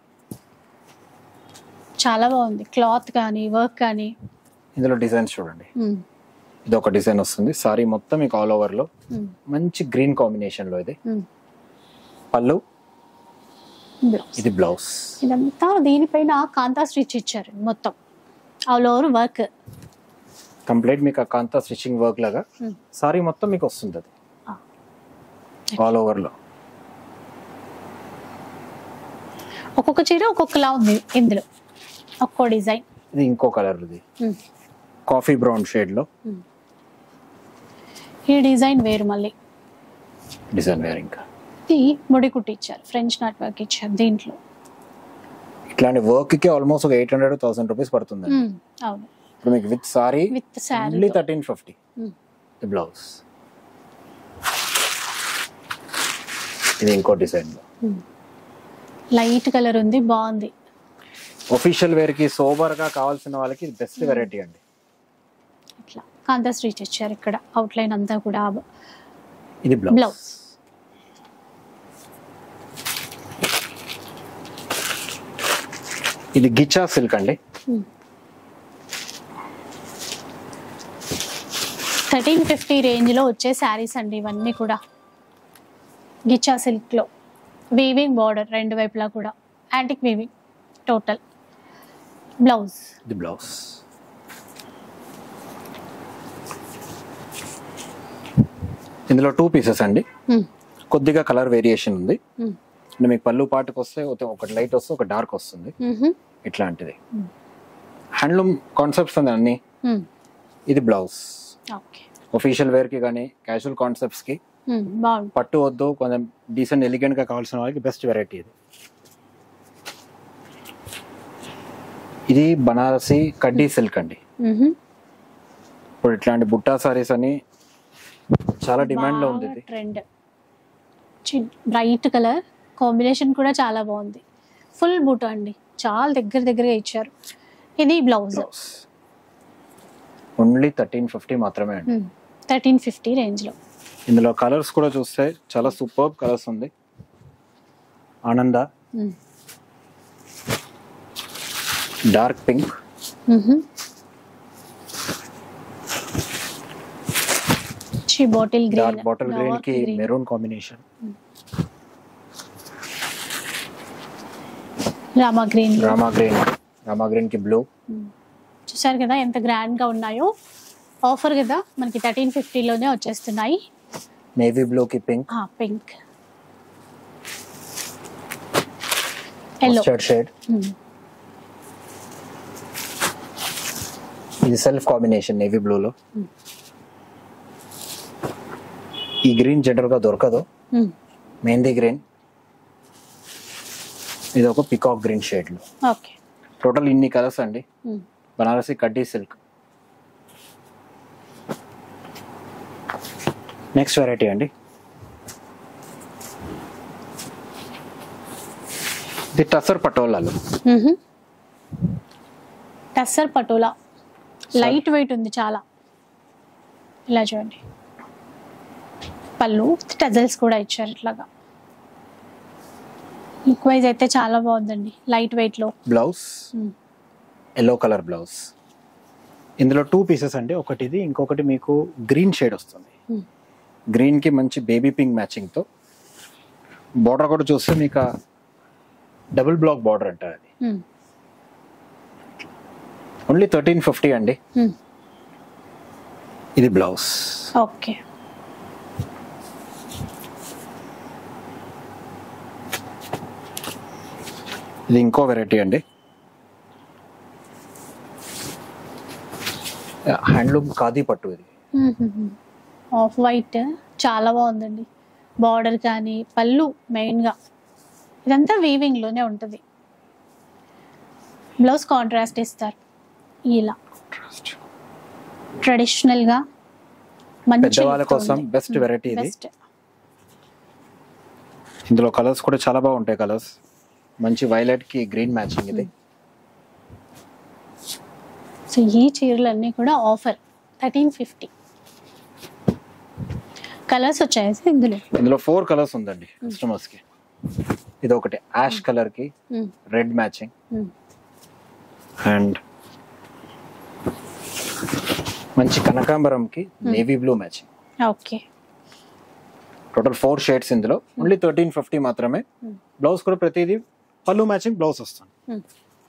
చాలా బాగుంది క్లాత్ కానీ వర్క్ కానీ ఇందులో డిజైన్స్ చూడండి ఉమ్, ఇది ఒక డిజైన్ వస్తుంది సారీ మొత్తం మీకు ఆల్ ఓవర్ లో ఉమ్, మంచి గ్రీన్ కాంబినేషన్ లో ఇది ఉమ్. పళ్ళు బ్లౌజ్ ఇది బ్లౌజ్ ఇదంతా దీనిపైన కాంతా స్టిచ్ ఇచ్చారు మొత్తం ఆల్ ఓవర్ వర్క్ కంప్లీట్ మీకు ఆ కాంతా స్టిచ్చింగ్ వర్క్ లాగా Hmm. సారీ మొత్తం మీకు వస్తుంది అది Ah. ఆల్ ఓవర్ లో ఒక్కొక్క చీర ఒక్కొక్కలా ఉంది ఇందులో ఒక్కో డిజైన్ ఇది ఇంకో కలర్ ఇది కాఫీ బ్రౌన్ షేడ్ లో ఈ డిజైన్ వేరు మళ్ళీ డిజైన్ వేర్ ఇంకా ఇది ముడి కుట్టి ఇచ్చారు ఫ్రెంచ్ నాట్ వర్క్ ఇచ్చారు దీంట్లో ఇట్లాంటి వర్క్ కి ఆల్మోస్ట్ ఒక ఎయిట్ హండ్రెడ్ థౌసండ్ రూపీస్ పడుతుంది ఉమ్, అవును ఇప్పుడు మీకు with sari with sari only thirteen fifty blouse ఇది ఇంకో డిజైన్ లో లైట్ కలర్ ఉంది బాగుంది ఒఫీషియల్ వేర్ కి సోబర్ గా కావాల్సిన వాళ్ళకి బెస్ట్ వెరైటీ అండి ఇట్లా కాంతా స్టిచ్ ఇచ్చారు ఇక్కడ అవుట్ లైన్ అంతా కూడా ఇది బ్లౌజ్ బ్లౌజ్ ఇది గిచ్చా సిల్క్ అండి థర్టీన్ ఫిఫ్టీ రేంజ్లో వచ్చే శారీస్ అండి ఇవన్నీ కూడా గిచ్చా సిల్క్లో వీవింగ్ బార్డర్ రెండు వైపులా కూడా యాంటిక్ వీవింగ్ టోటల్ బ్లౌజ్ ఇది బ్లౌజ్ ఇందులో టూ పీసెస్ అండి కొద్దిగా కలర్ వేరియేషన్ ఉంది అంటే మీకు పళ్ళు పాటుకు వస్తే ఒక- ఒకటి లైట్ వస్తే ఒక డార్క్ వస్తుంది ఇట్లాంటిది Hmm. హ్యాండ్లూమ్ కాన్సెప్ట్స్ ఉంది అన్ని ఇది బ్లౌజ్ ఓకే ఒఫీషియల్ వేర్ కి కానీ క్యాజువల్ కాన్సెప్ట్స్ కి బాగుంది పట్టు వద్దు కొంచెం డీసెంట్ ఎలిగెంట్ గా కావాల్సిన వాళ్ళకి బెస్ట్ వెరైటీ ఇది ఇది బనారసి కడ్డీ సిల్క్ అండి ఇప్పుడు ఇట్లాంటి బుట్టా సారీస్ అని చాలా డిమాండ్ లో ఉంది ఇది ట్రెండ్ బ్రైట్ కలర్ కాంబినేషన్ కూడా చాలా బాగుంది ఫుల్ బూట్ అండి చాలా దగ్గర దగ్గరగా ఇచ్చారు ఇది blouse blouse only thirteen fifty మాత్రమే అండి థర్టీన్ ఫిఫ్టీ రేంజ్లో ఇందులో కలర్స్ కూడా చూస్తే చాలా సూపర్ కలర్స్ ఉంది Ananda dark pink bottle dark green bottle green కి maroon combination Rama green Rama green Rama green కి బ్లూ చూసారు కదా ఎంత గ్రాండ్ గా ఉన్నాయో ఆఫర్ కదా మనకి థర్టీన్ ఫిఫ్టీలోనే వచ్చేస్తున్నాయి నేవీ బ్లూ కి pink pink yellow mustard shade ఇది సెల్ఫ్ కాంబినేషన్ నేవీ బ్లూలో ఈ గ్రీన్ జనరల్గా దొరకదు మెహందీ గ్రీన్ ఇది ఒక పికాక్ గ్రీన్ షేడ్లో ఓకే టోటల్ ఇన్ని కలర్స్ అండి బనారసి కడ్డీ సిల్క్ నెక్స్ట్ వెరైటీ అండి ఇది టసర్ పటోలాలు టస్సర్ పటోలా లైట్ వెయిట్ ఉంది చాలా ఇలా చూడండి పళ్ళు టజల్స్ కూడా ఇచ్చారు ఇట్లాగా లుక్ వైజ్ అయితే చాలా బాగుందండి లైట్ వెయిట్ లో బ్లౌజ్ ఎల్లో కలర్ బ్లౌజ్ ఇందులో టూ పీసెస్ అండి ఒకటి ఇది ఇంకొకటి మీకు గ్రీన్ షేడ్ వస్తుంది Hmm. గ్రీన్ కి మంచి బేబీ పింక్ మ్యాచింగ్ తో బార్డర్ కూడా చూస్తే మీకు డబుల్ బ్లాక్ బార్డర్ అంటారు అది ఓన్లీ థర్టీన్ ఫిఫ్టీ అండి ఇది బ్లౌజ్ ఓకే ఇది ఇంకో వెరైటీ అండి హ్యాండ్లూమ్ ఖాదీ పట్టు ఇది ఆఫ్ వైట్ చాలా బాగుందండి బార్డర్ కానీ పళ్ళు మెయిన్గా ఇదంతా వీవింగ్ లోనే ఉంటుంది బ్లౌజ్ కాంట్రాస్ట్ ఇస్తారు ఇలా ట్రెడిషనల్ గా మంచి పెద్దవాళ్ళ కోసం best variety ఇది. బెస్ట్ ఇందులో కలర్స్ కూడా చాలా బాగుంటాయి కలర్స్ మంచి వైలెట్ కి గ్రీన్ మ్యాచింగ్ ఇది సో ఈ చీరలన్నీ కూడా ఆఫర్ థర్టీన్ ఫిఫ్టీ కలర్స్ వచ్చాయి ఇందులో ఇందులో ఫోర్ కలర్స్ ఉందండి కస్టమర్స్ కి ఇది ఒకటి యాష్ కలర్ కి Mm, red matching mm. And మంచి కనకాంబరం కి navy blue matching okay total four shades ఇందులో ఓన్లీ థర్టీన్ ఫిఫ్టీ మాత్రమే Mm. బ్లౌజ్ కూడా ప్రతిదీ పళ్ళు మ్యాచింగ్ బ్లౌజ్ వస్తుంది Mm.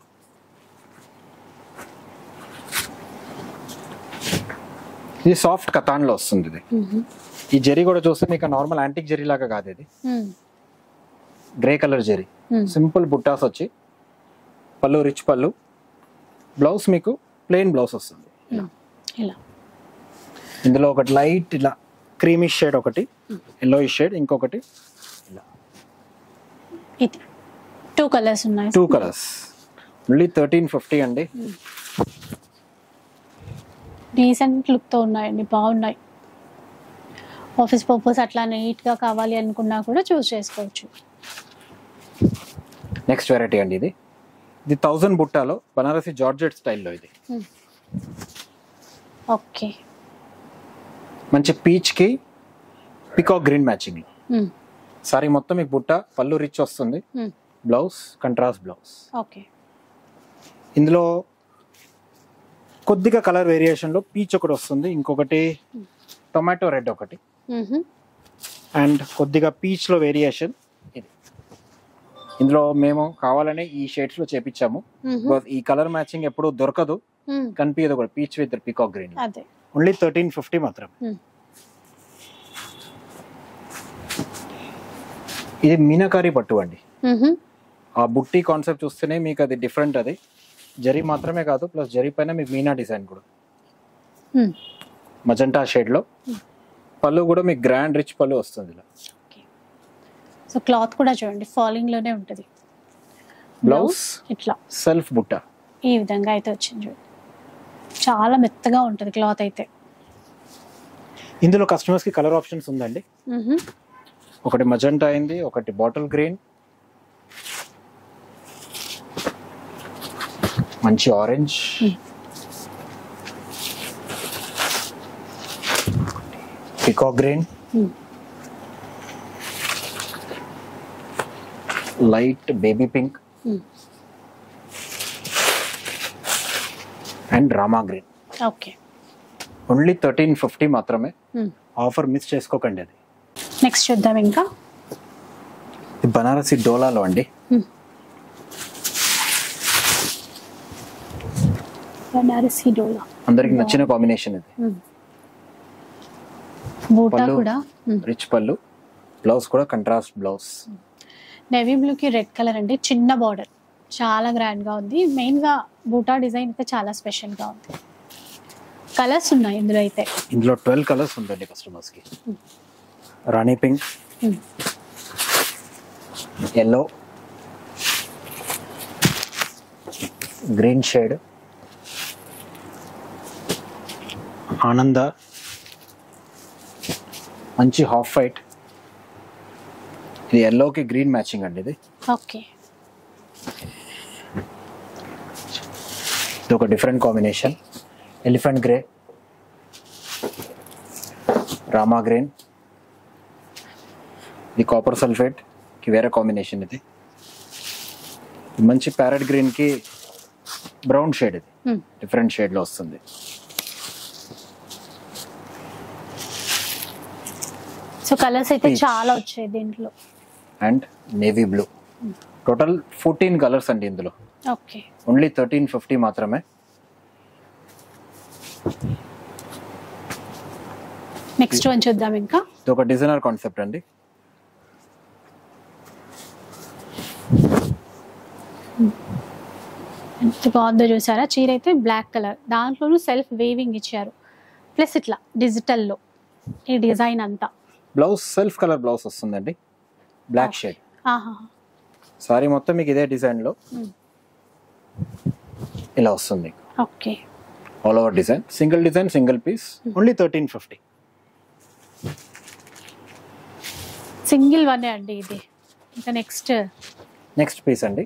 ఇది సాఫ్ట్ కతాన్ లో వస్తుంది ఇది Mhm. ఈ జరీ కూడా చూస్తే మీకు నార్మల్ యాంటిక్ జరీ లాగా కాదు ఇది Mm, grey colour zari mm. Simple బుట్టాస్ వచ్చి పళ్ళు రిచ్ పళ్ళు బ్లౌజ్ మీకు ప్లెయిన్ బ్లౌజ్ వస్తుంది Mm. ఇలా ఇందులో ఒకటి లైట్ ఇలా క్రీమీ షేడ్ ఒకటి ఎల్లో షేడ్ ఇంకొకటి ఇలా ఇది టూ కలర్స్ ఉన్నాయి two colours only thirteen fifty అండి డీసెంట్ లుక్తో ఉన్నాయండి బాగున్నాయి ఆఫీస్ పర్పస్ అట్లా నీట్గా కావాలి అనుకున్నా కూడా చూస్ చేసుకోవచ్చు నెక్స్ట్ వెరైటీ అండి ఇది ఇది థౌజండ్ బుట్టాలో బనారసి జార్జెట్ స్టైల్లో ఇది ఓకే మంచి పీచ్ కి పికాక్ గ్రీన్ మ్యాచింగ్ లో సారీ మొత్తం మీకు బుట్ట పళ్ళు రిచ్ వస్తుంది బ్లౌజ్ కంట్రాస్ట్ బ్లౌజ్ ఓకే ఇందులో కొద్దిగా కలర్ వేరియేషన్లో పీచ్ ఒకటి వస్తుంది ఇంకొకటి టొమాటో రెడ్ ఒకటి అండ్ కొద్దిగా పీచ్లో వేరియేషన్ ఇది ఇందులో మేము కావాలని ఈ షేడ్స్లో చేపించాము Because ఈ కలర్ మ్యాచింగ్ ఎప్పుడు దొరకదు కనిపించదు కూడా పీచ్ విత్ పికాక్ గ్రీన్ అదే ఓన్లీ థర్టీన్ ఫిఫ్టీ మాత్రం Hmm. ఇది మీనాకారి పట్టు అండి ఆ బుట్టి కాన్సెప్ట్ చూస్తేనే మీకు అది డిఫరెంట్ అది జరీ మాత్రమే కాదు ప్లస్ జరీ పైన మీకు మీనా డిజైన్ కూడా మజంటా షేడ్లో పళ్ళు కూడా మీకు గ్రాండ్ రిచ్ పళ్ళు వస్తుంది ఇలా సో క్లాత్ కూడా చూడండి ఫాలింగ్ లోనే ఉంటుంది బ్లౌజ్ ఇట్లా సెల్ఫ్ బుట్ట ఈ విధంగా అయితే వచ్చింది చూడండి చాలా మెత్తగా ఉంటుంది క్లాత్ అయితే ఇందులో కస్టమర్స్ కి కలర్ ఆప్షన్స్ ఉందండి ఒకటి మజంటా అయింది ఒకటి బాటిల్ గ్రీన్ మంచి orange peacock green light baby pink and Rama green okay only thirteen fifty మాత్రమే ఆఫర్ మిస్ చేసుకోకండి అది నెక్స్ట్ చూద్దాం ఇంకా ఇది బనారసి డోలాలో అండి బనారసి డోలా అందరికి నచ్చిన కాంబినేషన్ ఇది బూటా పళ్ళు. కూడా రిచ్ పళ్ళు బ్లౌజ్ కూడా కంట్రాస్ట్ బ్లౌజ్ నేవీ బ్లూకి రెడ్ కలర్ అండి చిన్న బార్డర్ చాలా గ్రాండ్ గా ఉంది మెయిన్ గా బూటా డిజైన్ అయితే చాలా స్పెషల్ గా ఉంది కలర్స్ ఉన్నాయి ఇందులో అయితే ఇందులో ట్వెల్వ్ కలర్స్ ఉందండి కస్టమర్స్కి rani pink Hmm. Yellow green shade Ananda మంచి హాఫ్ వైట్ ఇది ఎల్లోకి గ్రీన్ మ్యాచింగ్ అండి ఇది ఓకే ఇది ఒక different combination elephant grey Rama green ఇది కాపర్ సల్ఫేట్ కి వేరే కాంబినేషన్ ఇది ఇది మంచి ప్యారెట్ గ్రీన్ కి బ్రౌన్ షేడ్ ఇది Hmm. డిఫరెంట్ షేడ్ లో వస్తుంది సో కలర్స్ అయితే Peach. చాలా వచ్చాయి దీంట్లో and navy blue total fourteen colours అండి ఇందులో ఓకే ఓన్లీ థర్టీన్ ఫిఫ్టీ మాత్రమే నెక్స్ట్ వన్ చూద్దాం ఇంకా ఇది ఒక డిజైనర్ కాన్సెప్ట్ అండి ఎంత బాగుందో చూసారా చీర అయితే బ్లాక్ కలర్ దాంట్లోనూ సెల్ఫ్ వేవింగ్ ఇచ్చారు ప్లస్ ఇట్లా డిజిటల్లో ఈ డిజైన్ అంతా బ్లౌజ్ సెల్ఫ్ కలర్ బ్లౌజ్ వస్తుందండి బ్లాక్ షేడ్ ఆహా సారీ మొత్తం మీకు ఇదే డిజైన్ లో Hmm. ఇలా వస్తుంది okay all over design single design single piece only thirteen fifty single one అండి ఇది ఇంకా నెక్స్ట్ నెక్స్ట్ పీస్ అండి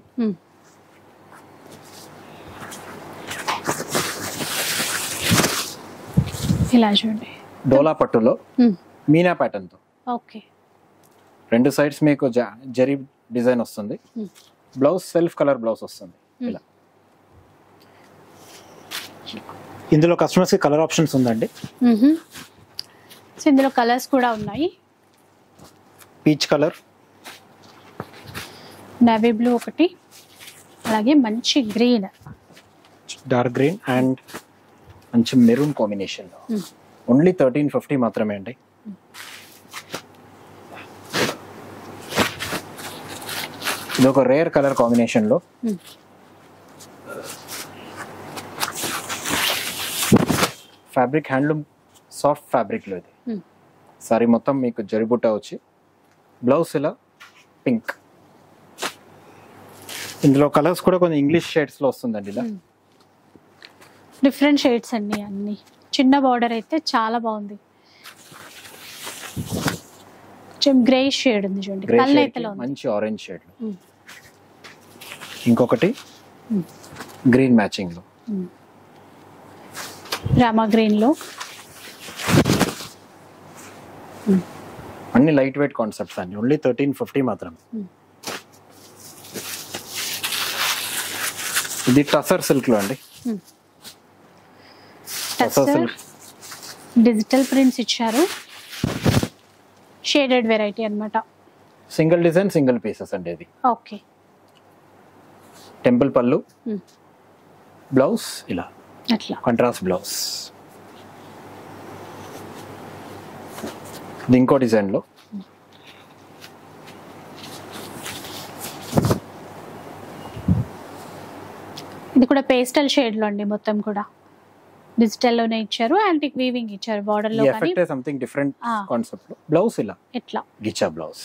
ఇలా చూడండి డోలా పట్టులో Hmm. మీనా ప్యాటర్న్ తో ఓకే రెండు సైడ్స్ మీకు జ- జరీ డిజైన్ వస్తుంది Hmm. Blouse self colour blouse వస్తుంది ఇలా ఇందులో కస్టమర్స్ కి కలర్ ఆప్షన్స్ ఉందండి మ్మ్హ. సో ఇందులో కలర్స్ కూడా ఉన్నాయి పీచ్ కలర్ నవీ బ్లూ ఒకటి అలాగే మంచి గ్రీన్ డార్క్ గ్రీన్ అండ్ మంచి మెరూన్ కాంబినేషన్ లో Hmm. ఓన్లీ థర్టీన్ ఫిఫ్టీ మాత్రమే అండి ఇది ఒక రేర్ కలర్ కాంబినేషన్ లో ఫ్యాబ్రిక్ హ్యాండ్లూమ్ సాఫ్ట్ ఫ్యాబ్రిక్ లో ఇది Hmm. సారీ మొత్తం మీకు జరిబుట్ట వచ్చి బ్లౌజ్ ఇలా పింక్ ఇందులో కలర్స్ కూడా కొంచెం ఇంగ్లీష్ షేడ్స్ లో వస్తుందండి ఇలా డిఫరెంట్ షేడ్స్ అండి అన్ని చిన్న బార్డర్ అయితే చాలా బాగుంది కొంచెం గ్రే షేడ్ ఉంది చూడండి గ్రే కళ్ళు షేడ్ అయితే ఉంది మంచి ఆరెంజ్ షేడ్ Hmm. ఇంకొకటి Hmm. గ్రీన్ మ్యాచింగ్ లో రామా గ్రీన్ లో అన్ని లైట్ వెయిట్ కాన్సెప్ట్స్ అండి ఓన్లీ థర్టీన్ ఫిఫ్టీ మాత్రం Hmm. ఇది టసర్ సిల్క్ లో అండి టసర్ సిల్క్ డిజిటల్ ప్రింట్స్ ఇచ్చారు షేడెడ్ వెరైటీ అన్నమాట సింగిల్ డిజైన్ సింగిల్ పీసెస్ అండి ఇది okay temple pallu Hmm. Blouse ఇలా అట్లా కంట్రాస్ట్ బ్లౌజ్ ఇది ఇంకో డిజైన్ లో ఇది కూడా పేస్టల్ షేడ్ లో అండి మొత్తం కూడా డిజిటల్ లోనే ఇచ్చారు యాంటిక్ వీవింగ్ ఇచ్చారు బార్డర్ ఈ లో కానీ effect something different Ah. Concept లో బ్లౌజ్ ఇలా ఇట్లా గిచ్చా బ్లౌజ్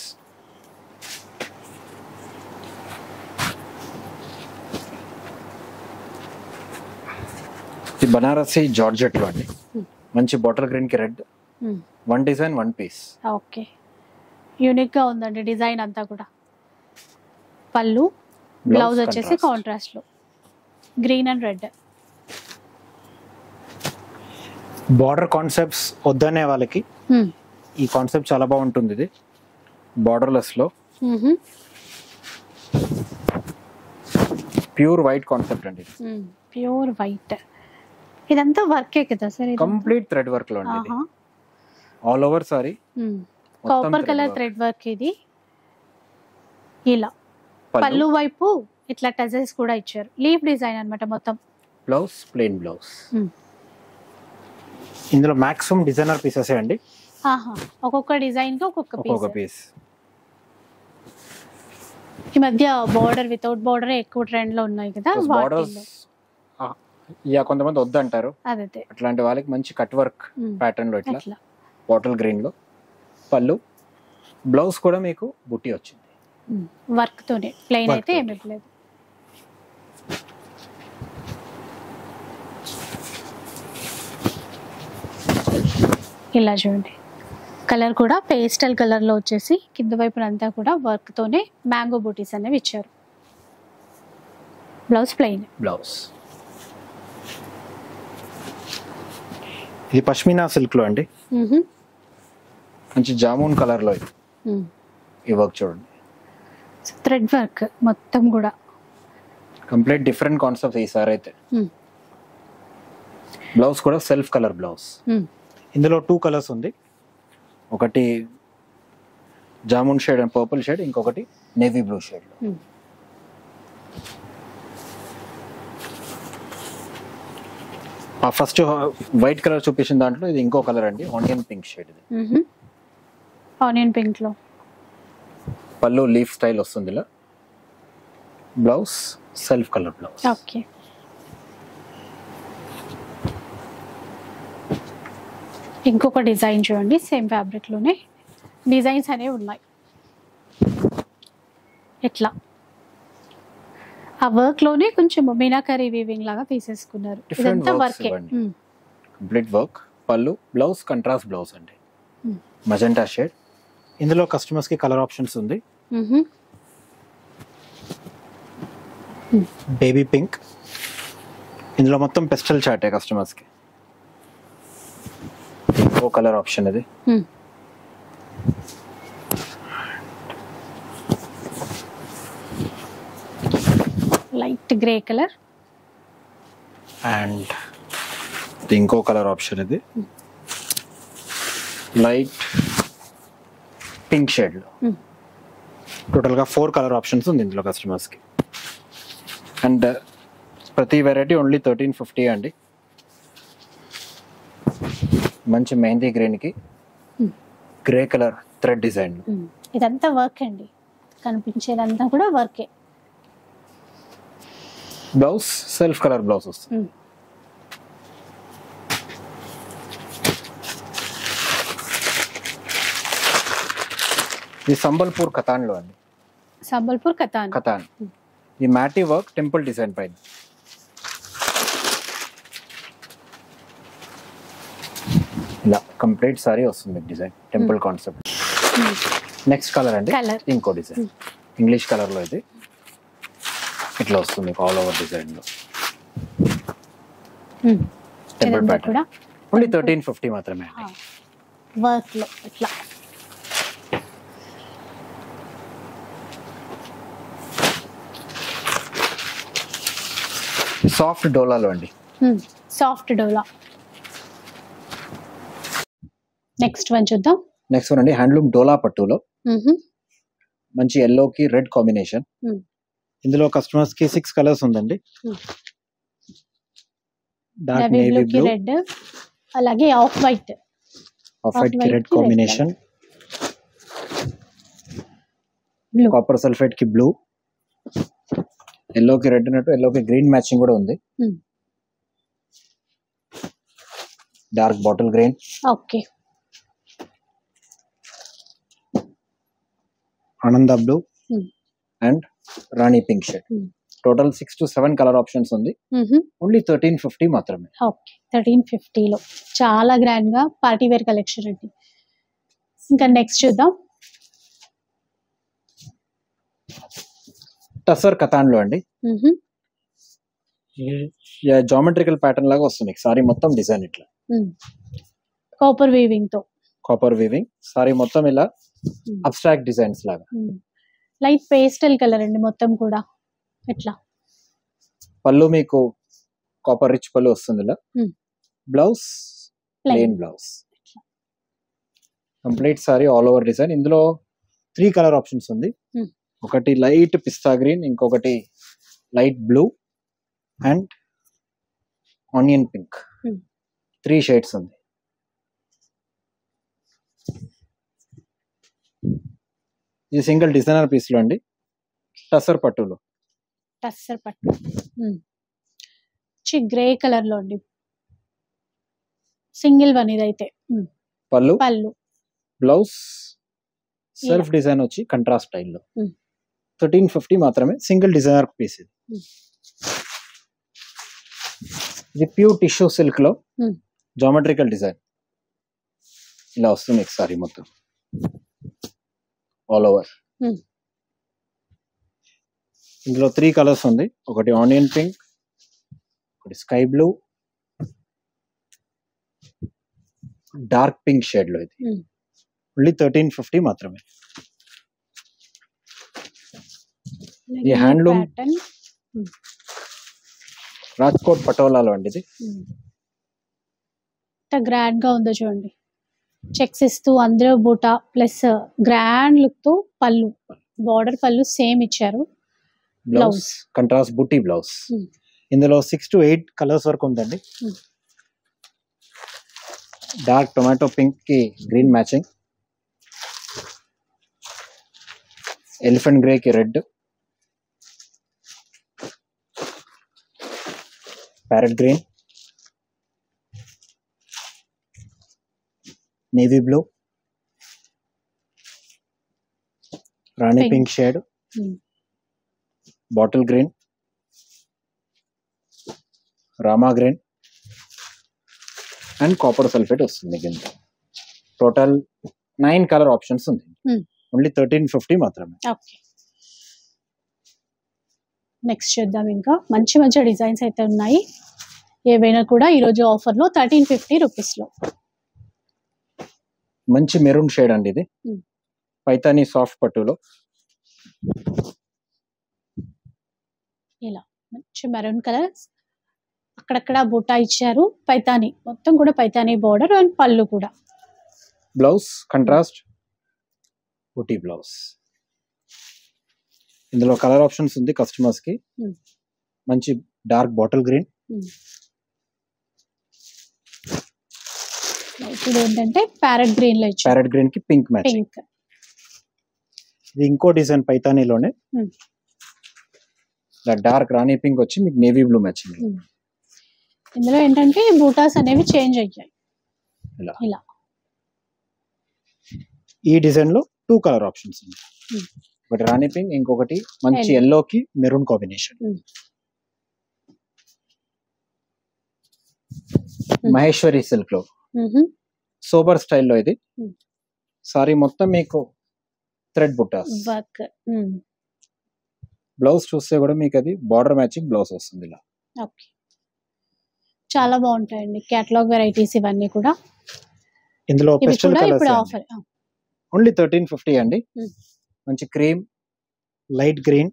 ఇది బనారసి జార్జెట్ లో అండి మంచి బాటిల్ గ్రీన్ కి red one design one piece okay unique గా ఉందండి డిజైన్ అంతా కూడా పళ్ళు బ్లౌజ్ వచ్చేసి contrast. కాంట్రాస్ట్ లో green and red border concepts వద్దనే వాళ్ళకి ఈ కాన్సెప్ట్ చాలా బాగుంటుంది ఇది బార్డర్లెస్ లో ప్యూర్ వైట్ కాన్సెప్ట్ అండి ప్యూర్ వైట్ ఇదంతా వర్కే కదా సార్ కంప్లీట్ థ్రెడ్ వర్క్ లో అండి ఇది all over sari copper thread colour work. Thread work ఇది ఇలా పళ్ళు పళ్ళు వైపు ఇట్లా టజల్స్ కూడా ఇచ్చారు లీఫ్ డిజైన్ అన్నమాట మొత్తం బ్లౌజ్ ప్లెయిన్ బ్లౌజ్ Hmm. ఇందులో మాక్సిమం డిజైనర్ పీసెస్ అండి ఆహా ఒక్కొక్క డిజైన్ కి ఒక్కొక్క ఒక్కొక్క పీస్ పీస్ ఈ మధ్య బార్డర్ వితౌట్ బార్డర్ ఎక్కువ ట్రెండ్ లో ఉన్నాయి కదా బార్డర్స్ వాటిల్లో ఇక కొంతమంది వద్దంటారు అదే అదే అట్లాంటి వాళ్ళకి మంచి కట్ వర్క్ ఉమ్. ప్యాటర్న్ లో ఇట్లా అట్లా బాటిల్ గ్రీన్ లో పళ్ళు బ్లౌజ్ కూడా మీకు బుట్టి వచ్చింది వర్క్ తోనే ప్లెయిన్ Work అయితే తోనే. ఏమి ఇవ్వలేదు ఇలా చూడండి కలర్ కూడా పేస్టల్ కలర్ లో వచ్చేసి కింద వైపున అంతా కూడా వర్క్ తోనే మ్యాంగో బూటీస్ అనేవి ఇచ్చారు బ్లౌజ్ ప్లెయిన్ బ్లౌజ్ ఇది పష్మినా సిల్క్ లో అండి మంచి జామున్ కలర్ లో ఇది ఈ వర్క్ చూడండి థ్రెడ్ వర్క్ మొత్తం కూడా కంప్లీట్ డిఫరెంట్ కాన్సెప్ట్ ఈసారి అయితే Hmm. బ్లౌజ్ కూడా సెల్ఫ్ కలర్ బ్లౌజ్ Hmm. ఇందులో టూ కలర్స్ ఉంది ఒకటి jamun shade and purple shade ఇంకొకటి నేవీ బ్లూ షేడ్ Hmm. ఆ ఫస్ట్ వైట్ కలర్ చూపించిన దాంట్లో ఇది ఇంకో కలర్ అండి ఆనియన్ పింక్ షేడ్ ఇది ఆనియన్ పింక్ లో పళ్ళు లీఫ్ స్టైల్ వస్తుంది ఇలా blouse self colour blouse okay ఇంకొక డిజైన్ చూడండి సేమ్ ఫ్యాబ్రిక్ లోనే డిజైన్స్ అనేవి ఉన్నాయి ఎట్లా ఆ వర్క్ లోనే కొంచెం మీనాకరీ వీవింగ్ లాగా తీసేసుకున్నారు Different ఇదంతా works వర్కే ఇవ్వండి. Complete work pallu blouse contrast blouse అండి Hmm. మజెంటా షేడ్ ఇందులో కస్టమర్స్ కి కలర్ ఆప్షన్స్ ఉంది బేబీ పింక్ ఇందులో మొత్తం పెస్టల్ చాటే కస్టమర్స్ కి ఇంకో కలర్ ఆప్షన్ ఇది లైట్ గ్రే కలర్ అండ్ ఇంకో కలర్ ఆప్షన్ ఇది లైట్ పింక్ షేడ్ లో Hmm. టోటల్ గా ఫోర్ కలర్ ఆప్షన్స్ ఉంది ఇందులో కస్టమర్స్ కి అండ్ ప్రతి వెరైటీ ఓన్లీ థర్టీన్ ఫిఫ్టీ అండి మంచి మెహందీ గ్రీన్ కి Hmm. Grey colour thread design ఇదంతా వర్క్ అండి కనిపించేదంతా కూడా వర్కే బ్లౌజ్ సెల్ఫ్ కలర్ బ్లౌజ్ వస్తుంది Hmm. ఇది సంబల్పూర్ కథాన్ లో అండి సంబల్పూర్ కథాన్ కథాన్ ఈ మ్యాటీ వర్క్ టెంపుల్ డిజైన్ పైన ఇలా కంప్లీట్ సారీ వస్తుంది design temple concept next colour అండి Colour. ఇంకో డిజైన్ ఇంగ్లీష్ కలర్ లో ఇది ఇట్లా వస్తుంది ఆల్ ఓవర్ డిజైన్ లో టెంపుల్ ఇదంతా ప్యాటర్న్ కూడా ఓన్లీ థర్టీన్ ఫిఫ్టీ మాత్రమే అండి వర్క్ లో ఇట్లా సాఫ్ట్ డోలాలో అండి సాఫ్ట్ డోలా నెక్స్ట్ వన్ చూద్దాం నెక్స్ట్ వన్ అండి హ్యాండ్లూమ్ డోలా పట్టులో మ్మ్. మంచి yellow కి రెడ్ కాంబినేషన్ Hmm. ఇందులో కస్టమర్స్ కి సిక్స్ కలర్స్ ఉందండి Hmm. Dark navy navy blue కి బ్లూ రెడ్ అలాగే ఆఫ్ వైట్ ఆఫ్ వైట్ కి white రెడ్ కి red combination blue copper sulphate కి బ్లూ ఎల్లో కి రెడ్ అన్నట్టు ఎల్లో కి గ్రీన్ మ్యాచింగ్ కూడా ఉంది Hmm. Dark bottle green okay Ananda blue Hmm. And rani pink shade Hmm. Total six to seven colour options ఉంది ఓన్లీ థర్టీన్ ఫిఫ్టీ మాత్రమే ఓకే థర్టీన్ ఫిఫ్టీలో చాలా గ్రాండ్ గా పార్టీ వేర్ కలెక్షన్ అండి ఇంకా నెక్స్ట్ చూద్దాం టసర్ కథాన్ లో అండి జామెట్రికల్ ప్యాటర్న్ లాగా వస్తుంది సారీ మొత్తం డిజైన్ ఇట్లా కాపర్ వీవింగ్ తో కాపర్ వీవింగ్ సారీ మొత్తం ఇలా అబ్స్ట్రాక్ట్ డిజైన్స్ లాగా లైట్ పేస్టల్ కలర్ అండి మొత్తం కూడా ఎట్లా పళ్ళు మీకు కాపర్ రిచ్ పళ్ళు వస్తుంది ఇలా Hmm. Blouse plain plain blouse complete sari all over design ఇందులో త్రీ కలర్ ఆప్షన్స్ ఉంది Hmm. ఒకటి లైట్ పిస్తా గ్రీన్ ఇంకొకటి light blue and onion pink Hmm. Three shades ఉంది ఇది సింగిల్ డిజైనర్ పీస్ లో అండి టసర్ పట్టులో టస్సర్ పట్టు మంచి గ్రే కలర్ లో అండి సింగిల్ వన్ ఇదైతే ఉమ్, pallu pallu blouse self design వచ్చి కంట్రాస్ట్ స్టైల్లో Hmm. థర్టీన్ ఫిఫ్టీ మాత్రమే సింగిల్ డిజైనర్ పీస్ ఇది Hmm. ఇది ప్యూర్ టిష్యూ సిల్క్ లో Hmm. జామెట్రికల్ డిజైన్ ఇలా వస్తుంది సారీ మొత్తం ఆల్ ఓవర్ Hmm. ఇందులో త్రీ కలర్స్ ఉంది ఒకటి ఆనియన్ పింక్ ఒకటి sky blue dark pink shade లో ఇది Hmm. ఓన్లీ థర్టీన్ ఫిఫ్టీ మాత్రమే ఈ handloom- ప్యాటర్న్ రాజ్కోట్ పటోలాలో అండి ఇది ఎంత గ్రాండ్ గా ఉందో చూడండి చెక్స్ ఇస్తూ అందరూ బూటా ప్లస్ గ్రాండ్ లుక్ తో పళ్ళు బార్డర్ పళ్ళు సేమ్ ఇచ్చారు బ్లౌజ్ Blouse. కంట్రాస్ట్ బుట్టి బ్లౌజ్ Hmm. ఇందులో సిక్స్ టు ఎయిట్ కలర్స్ వరకు ఉందండి Hmm. డార్క్ టొమాటో పింక్ కి గ్రీన్ మ్యాచింగ్ ఎలిఫెంట్ గ్రే కి red parrot green navy blue rani Pink. Pink shade Hmm. Bottle green Rama green and copper sulphate వస్తుంది కింద టోటల్ నైన్ కలర్ ఆప్షన్స్ ఉంది Hmm. ఓన్లీ థర్టీన్ ఫిఫ్టీ మాత్రమే ఓకే నెక్స్ట్ చూద్దాం ఇంకా మంచి మంచి డిజైన్స్ అయితే ఉన్నాయి ఏవైనా కూడా ఈరోజు ఆఫర్లో థర్టీన్ ఫిఫ్టీ రూపీస్లో మంచి మెరూన్ షేడ్ అండి ఇది Hmm. పైతానీ సాఫ్ట్ పట్టులో ఇలా మంచి మెరూన్ కలర్ అక్కడక్కడ బుట్టా ఇచ్చారు పైతాని మొత్తం కూడా పైతాని బోర్డర్ అండ్ పళ్ళు కూడా బ్లౌజ్ కంట్రాస్ట్ బుటీ బ్లౌజ్ ఇందులో కలర్ ఆప్షన్స్ ఉంది కస్టమర్స్ కి Hmm. మంచి డార్క్ బాటిల్ గ్రీన్ ఇప్పుడు ఏంటంటే ప్యారెట్ గ్రీన్ లో ఇచ్చారు ప్యారెట్ గ్రీన్ కి పింక్ మ్యాచింగ్ పింక్ ఇది ఇంకో డిజైన్ పైతానీలోనే Hmm. డార్క్ రాణి పింక్ వచ్చి మీకు నేవీ బ్లూ మ్యాచింగ్ ఇందులో ఏంటంటే బూటాస్ అనేవి చేంజ్ అయ్యాయి ఇలా. ఇలా ఈ డిజైన్ లో టూ కలర్ ఆప్షన్స్ ఉన్నాయి Hmm. ఒకటి రాణి పింక్ ఇంకొకటి మంచి Yellow. ఎల్లో కి maroon combination Hmm. Maheshwari silk లో మ్మ్హమ్. సోబర్ స్టైల్లో ఇది Hmm. సారీ మొత్తం మీకు థ్రెడ్ బుట్టాస్ వర్క్ మ్మ్. బ్లౌజ్ చూస్తే కూడా మీకు అది బార్డర్ మ్యాచింగ్ బ్లౌజ్ వస్తుంది ఇలా ఓకే చాలా బాగుంటాయండి కేటలాగ్ వెరైటీస్ ఇవన్నీ కూడా ఇందులో ఇవి పెస్టల్ కూడా ఇప్పుడు colours offer only thirteen fifty అండి Hmm. మంచి cream light green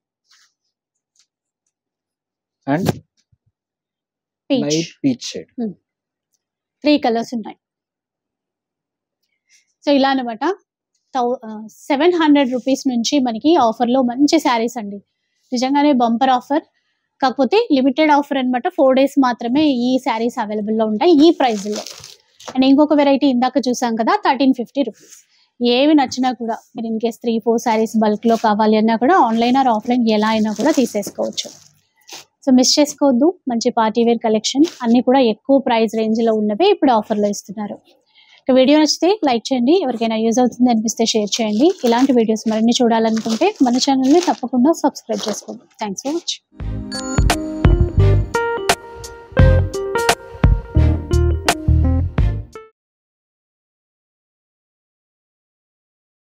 and peach light peach shade three colours ఉన్నాయి సో ఇలా అనమాట థౌ సెవెన్ హండ్రెడ్ రూపీస్ నుంచి మనకి ఆఫర్లో మంచి శారీస్ అండి నిజంగానే బంపర్ ఆఫర్ కాకపోతే లిమిటెడ్ ఆఫర్ అన్నమాట ఫోర్ డేస్ మాత్రమే ఈ శారీస్ అవైలబుల్లో ఉంటాయి ఈ ప్రైస్లో అండ్ ఇంకొక వెరైటీ ఇందాక చూసాం కదా థర్టీన్ ఫిఫ్టీ రూపీస్ ఏవి నచ్చినా కూడా మీరు in case three four saris బల్క్లో కావాలి అన్నా కూడా ఆన్లైన్ ఆర్ ఆఫ్లైన్ ఎలా అయినా కూడా తీసేసుకోవచ్చు సో మిస్ చేసుకోవద్దు మంచి పార్టీ వేర్ కలెక్షన్ అన్ని కూడా ఎక్కువ ప్రైస్ రేంజ్ లో ఉన్నవే ఇప్పుడు ఆఫర్ లో ఇస్తున్నారు ఇక వీడియో నచ్చితే లైక్ చేయండి ఎవరికైనా యూజ్ అవుతుంది అనిపిస్తే షేర్ చేయండి ఇలాంటి వీడియోస్ మరిన్ని చూడాలనుకుంటే మన ఛానల్ని తప్పకుండా సబ్స్క్రైబ్ చేసుకోండి థ్యాంక్స్ ఫర్ వాచింగ్